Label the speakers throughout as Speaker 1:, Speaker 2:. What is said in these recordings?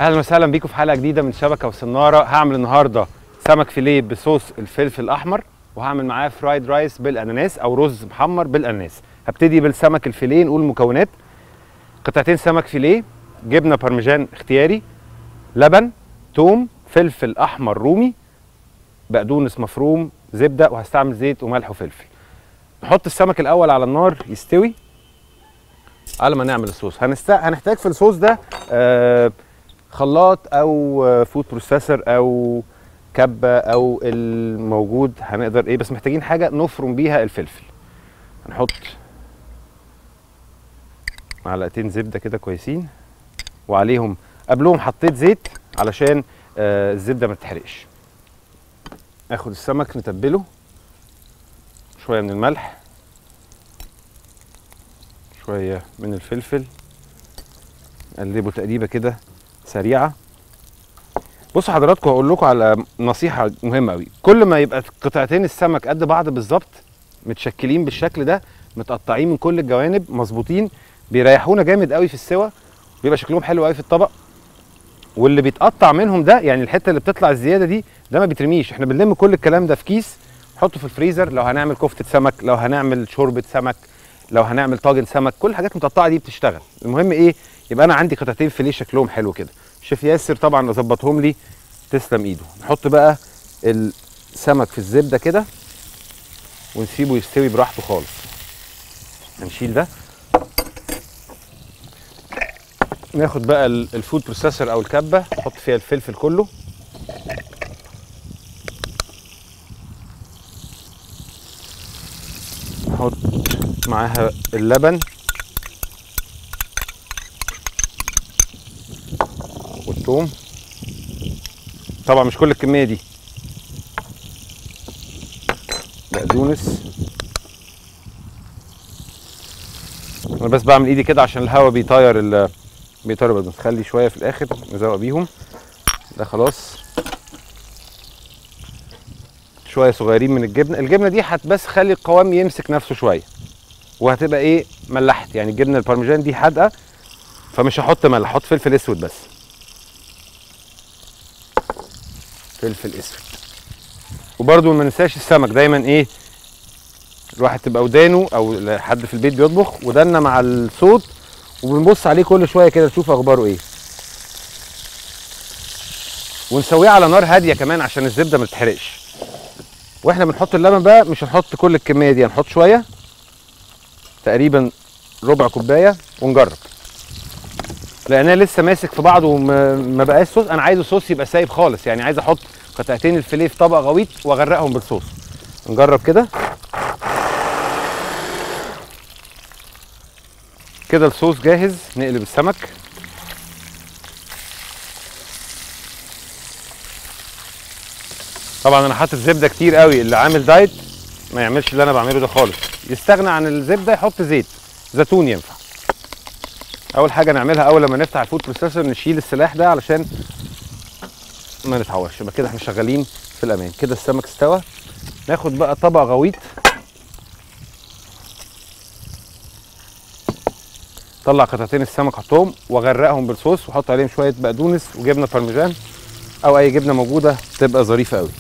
Speaker 1: اهلا وسهلا بيكم في حلقه جديده من شبكه وسناره هعمل النهارده سمك فيليه بصوص الفلفل الاحمر وهعمل معاه فرايد رايس بالاناناس او رز محمر بالاناناس هبتدي بالسمك الفيليه نقول المكونات قطعتين سمك فيليه جبنه بارميجان اختياري لبن توم فلفل احمر رومي بقدونس مفروم زبده وهستعمل زيت وملح وفلفل نحط السمك الاول على النار يستوي على ما نعمل الصوص هنست... هنحتاج في الصوص ده آه خلاط او آه، فود بروسيسور او كبه او الموجود هنقدر ايه بس محتاجين حاجه نفرم بيها الفلفل هنحط معلقتين زبده كده كويسين وعليهم قبلهم حطيت زيت علشان آه الزبده ما تتحرقش ناخد السمك نتبله شويه من الملح شويه من الفلفل نقلبه تقليبه كده سريعه بصوا حضراتكم هقول لكم على نصيحه مهمه قوي كل ما يبقى قطعتين السمك قد بعض بالظبط متشكلين بالشكل ده متقطعين من كل الجوانب مظبوطين بيريحونا جامد قوي في السوا بيبقى شكلهم حلو قوي في الطبق واللي بيتقطع منهم ده يعني الحته اللي بتطلع الزياده دي ده ما بيترميش احنا بنلم كل الكلام ده في كيس نحطه في الفريزر لو هنعمل كفته سمك لو هنعمل شوربه سمك لو هنعمل طاجن سمك كل الحاجات المتقطعه دي بتشتغل المهم ايه يبقى انا عندي قطعتين فيليه شكلهم حلو كده شيف ياسر طبعا ظبطهم لي تسلم ايده نحط بقى السمك في الزبده كده ونسيبه يستوي براحته خالص هنشيل ده ناخد بقى ال- الفود بروسيسور او الكبه نحط فيها الفلفل كله نحط معاها اللبن والثوم طبعا مش كل الكميه دي بقدونس انا بس بعمل ايدي كده عشان الهواء بيطير ال بيطير البقدونس خلي شويه في الاخر نزوق بيهم ده خلاص شويه صغيرين من الجبنه الجبنه دي هت بس خلي القوام يمسك نفسه شويه وهتبقى ايه ملحت يعني الجبنه البارميجان دي حادقه فمش هحط ملح هحط فلفل اسود بس فلفل اسود وبرده ما ننساش السمك دايما ايه الواحد تبقى ودانه او حد في البيت بيطبخ ودنا مع الصوت وبنبص عليه كل شويه كده نشوف اخباره ايه ونسويه على نار هاديه كمان عشان الزبده ما تتحرقش واحنا بنحط اللبن بقى مش هنحط كل الكميه دي هنحط شويه تقريبا ربع كوبايه ونجرب لانها لسه ماسك في بعضه وما ما بقاش صوص انا عايز الصوص يبقى سايب خالص يعني عايز احط قطعتين الفيليه في طبق غويط واغرقهم بالصوص نجرب كده كده الصوص جاهز نقلب السمك طبعا انا حاطط زبده كتير قوي اللي عامل دايت ما يعملش اللي انا بعمله ده خالص يستغنى عن الزبده يحط زيت زيتون ينفع اول حاجه نعملها اول لما نفتح الفود بروسيسور نشيل السلاح ده علشان ما نتعورش يبقى كده احنا شغالين في الامان كده السمك استوى ناخد بقى طبق غويط طلع قطعتين السمك احطهم واغرقهم بالصوص واحط عليهم شويه بقدونس وجبنه بارميجان او اي جبنه موجوده تبقى ظريفه قوي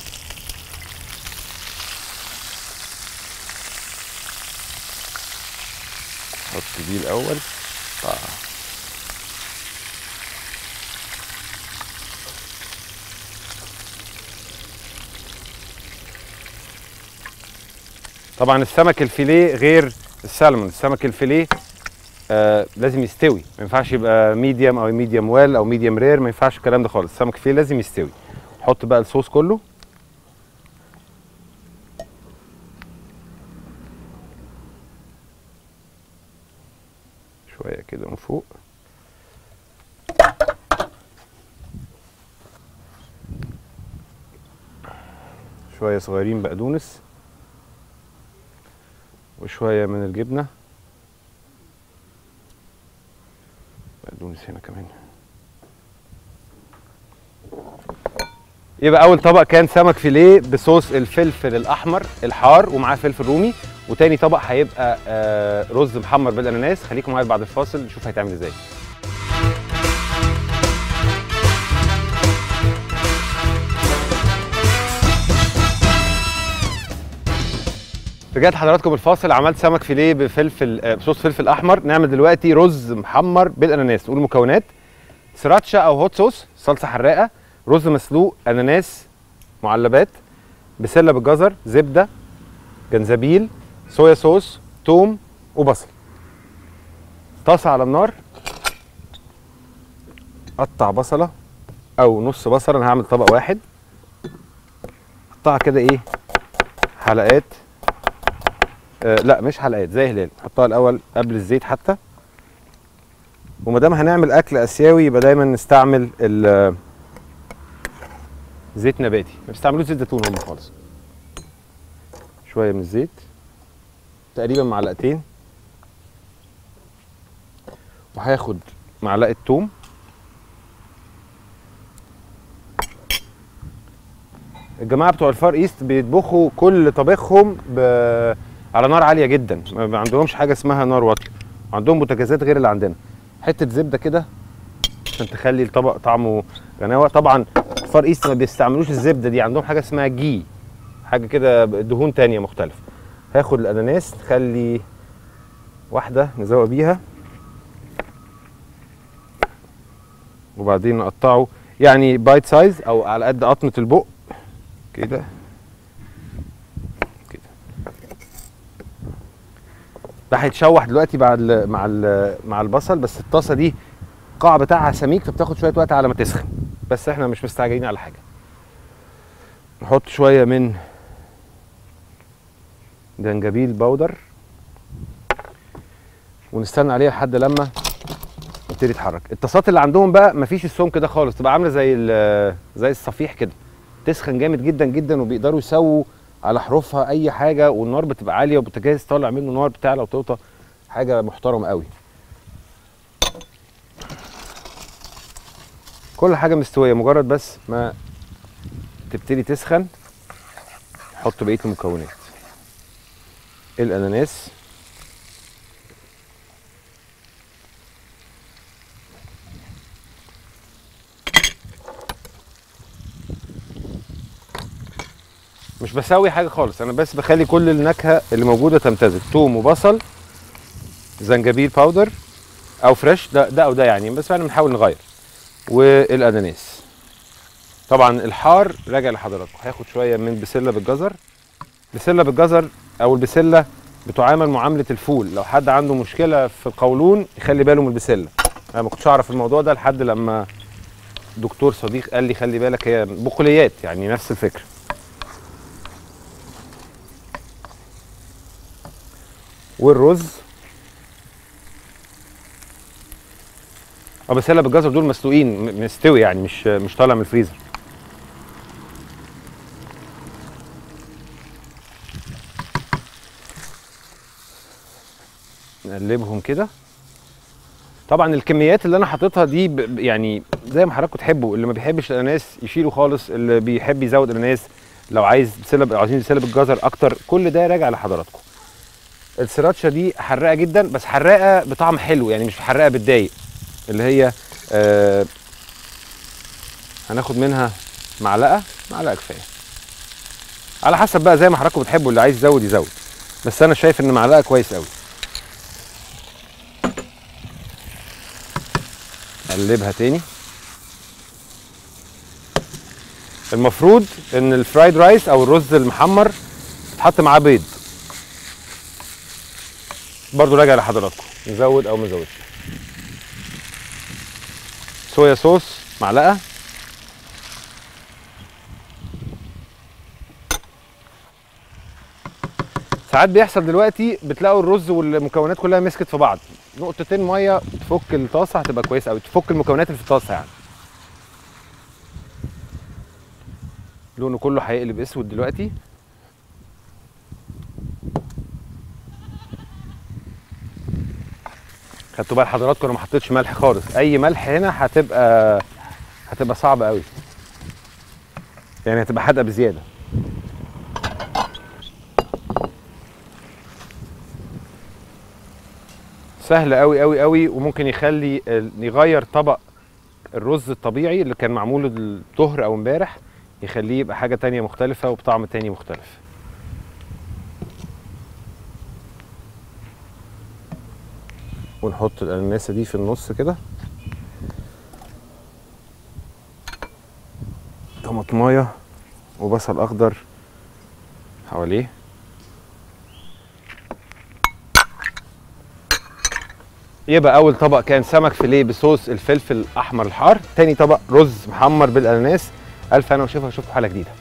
Speaker 1: حط دي الاول آه. طبعا السمك الفيليه غير السلمون السمك الفيليه آه لازم يستوي ما ينفعش يبقى ميديوم او ميديوم ويل او ميديوم رير ما ينفعش الكلام ده خالص السمك الفيليه لازم يستوي حط بقى الصوص كله شويه كده من فوق شويه صغيرين بقدونس وشويه من الجبنه بقدونس هنا كمان يبقى اول طبق كان سمك فيليه بصوص الفلفل الاحمر الحار ومعاه فلفل رومي وتاني طبق هيبقى آه، رز محمر بالاناناس خليكم معايا بعد الفاصل نشوف هيتعمل ازاي رجعت حضراتكم الفاصل عملت سمك فيليه بفلفل آه، بصوص فلفل احمر نعمل دلوقتي رز محمر بالاناناس نقول المكونات سراتشا او هوت صوص صلصه حراقه رز مسلوق اناناس معلبات بسله بالجزر زبده جنزبيل صويا صوص توم وبصل طاسه على النار قطع بصله او نص بصله انا هعمل طبق واحد قطعها كده ايه حلقات آه لا مش حلقات زي هلال نحطها الاول قبل الزيت حتى وما دام هنعمل اكل اسيوي يبقى دايما نستعمل ال- زيت نباتي ما بيستعملوش زيت زيتون هم خالص شويه من الزيت تقريبا معلقتين وهاخد معلقه توم الجماعه بتوع الفار ايست بيطبخوا كل طبخهم ب... على نار عاليه جدا ما ما عندهمش حاجه اسمها نار واطيه عندهم بوتاجازات غير اللي عندنا حته زبده كده عشان تخلي الطبق طعمه غناوه طبعا الفار ايست ما بيستعملوش الزبده دي عندهم حاجه اسمها جي حاجه كده دهون تانية مختلفه هاخد الاناناس نخلي واحده نزوق بيها وبعدين نقطعه يعني بايت سايز او على قد قطمه البق كده كده ده هيتشوح دلوقتي مع ال مع ال مع البصل بس الطاسه دي القاع بتاعها سميك فبتاخد شويه وقت على ما تسخن بس احنا مش مستعجلين على حاجه نحط شويه من جنجبيل باودر ونستنى عليها لحد لما يبتدي يتحرك الطاسات اللي عندهم بقى مفيش السمك ده خالص تبقى عامله زي ال- زي الصفيح كده تسخن جامد جدا جدا وبيقدروا يسووا على حروفها اي حاجه والنار بتبقى عاليه وبوتاجاز طالع منه نار بتعلى وتوطى حاجه محترمه قوي كل حاجه مستويه مجرد بس ما تبتدي تسخن حط بقيه المكونات الاناناس مش بسوي حاجه خالص انا بس بخلي كل النكهه اللي موجوده تمتزج توم وبصل زنجبيل باودر او فريش ده ده او ده يعني بس احنا بنحاول نغير والاناناس طبعا الحار راجع لحضراتكم هاخد شويه من بسله بالجزر بسله بالجزر او البسله بتعامل معامله الفول لو حد عنده مشكله في القولون يخلي باله من البسله انا ما كنتش اعرف الموضوع ده لحد لما دكتور صديق قال لي خلي بالك هي بقوليات يعني نفس الفكره والرز اه بسله بالجزر دول مسلوقين م- مستوي يعني مش مش طالع من الفريزر نقلبهم كده طبعا الكميات اللي انا حاططها دي ب- ب- يعني زي ما حضراتكم تحبوا اللي ما بيحبش الاناناس يشيله خالص اللي بيحب يزود اناناس لو عايز بسله ب- عايزين بسله بالجزر اكتر كل ده راجع لحضراتكم السراتشا دي حراقه جدا بس حراقه بطعم حلو يعني مش حراقه بتضايق اللي هي آه هناخد منها معلقه معلقه كفايه على حسب بقى زي ما حضراتكم بتحبوا اللي عايز يزود يزود بس انا شايف ان معلقه كويس قوي قلبها تاني المفروض ان الفرايد رايس او الرز المحمر يتحط معاه بيض برضو راجع لحضراتكم نزود او ما نزودش صويا صوص معلقه ساعات بيحصل دلوقتي بتلاقوا الرز والمكونات كلها مسكت في بعض نقطتين ميه تفك الطاسه هتبقى كويسه قوي تفك المكونات اللي في الطاسه يعني لونه كله هيقلب اسود دلوقتي خدتوا بال حضراتكم انا ما حطيتش ملح خالص اي ملح هنا هتبقى هتبقى صعبه قوي يعني هتبقى حادقه بزياده سهل قوي قوي قوي وممكن يخلي ال- يغير طبق الرز الطبيعي اللي كان معمول الظهر او امبارح يخليه يبقى حاجه تانية مختلفه وبطعم تاني مختلف ونحط الاناناسه دي في النص كده طماطمايه وبصل اخضر حواليه يبقى اول طبق كان سمك فيليه بصوص الفلفل الاحمر الحار تاني طبق رز محمر بالاناناس الف انا وشوفها اشوفكم حلقه جديده